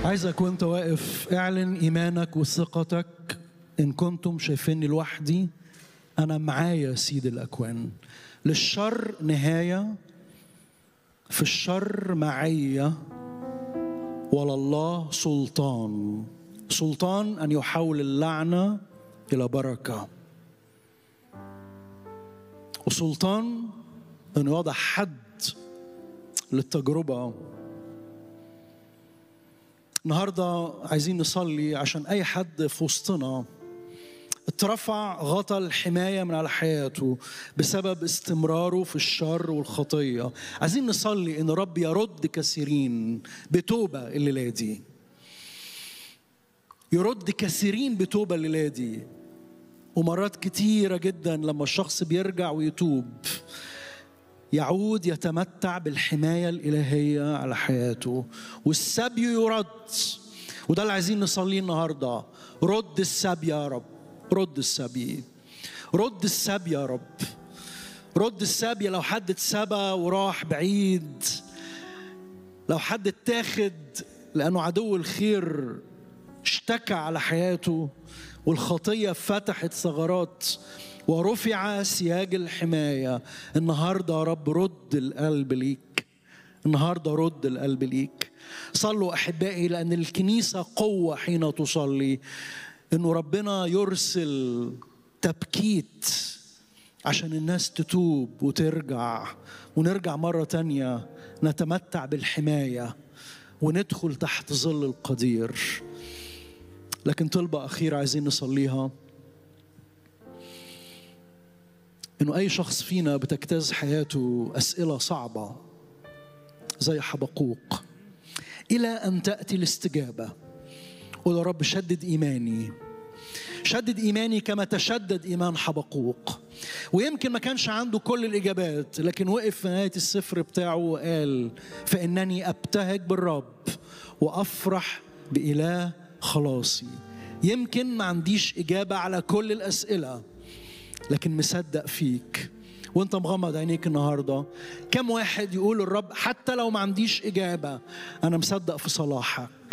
عايزك وانت واقف اعلن ايمانك وثقتك ان كنتم شايفيني لوحدي انا معايا سيد الاكوان للشر نهايه في الشر معيه ولله سلطان سلطان ان يحول اللعنه الى بركه وسلطان انه يوضع حد للتجربه النهارده عايزين نصلي عشان اي حد في وسطنا اترفع غطى الحمايه من على حياته بسبب استمراره في الشر والخطيه عايزين نصلي ان رب يرد كثيرين بتوبه الليله دي يرد كثيرين بتوبه الليله دي ومرات كتيره جدا لما الشخص بيرجع ويتوب يعود يتمتع بالحمايه الالهيه على حياته والسبي يرد وده اللي عايزين نصليه النهارده رد السبي يا رب رد السبي رد السبي يا رب رد السبي لو حد اتسبى وراح بعيد لو حد اتاخد لانه عدو الخير اشتكى على حياته والخطيه فتحت ثغرات ورفع سياج الحمايه النهارده يا رب رد القلب ليك النهارده رد القلب ليك صلوا احبائي لان الكنيسه قوه حين تصلي انه ربنا يرسل تبكيت عشان الناس تتوب وترجع ونرجع مرة تانية نتمتع بالحماية وندخل تحت ظل القدير لكن طلبة أخيرة عايزين نصليها إنه أي شخص فينا بتجتاز حياته أسئلة صعبة زي حبقوق إلى أن تأتي الاستجابة قول يا رب شدد إيماني شدد إيماني كما تشدد إيمان حبقوق ويمكن ما كانش عنده كل الإجابات لكن وقف في نهاية السفر بتاعه وقال فإنني أبتهج بالرب وأفرح بإله خلاصي يمكن ما عنديش إجابة على كل الأسئلة لكن مصدق فيك وانت مغمض عينيك النهارده كم واحد يقول الرب حتى لو ما عنديش اجابه انا مصدق في صلاحك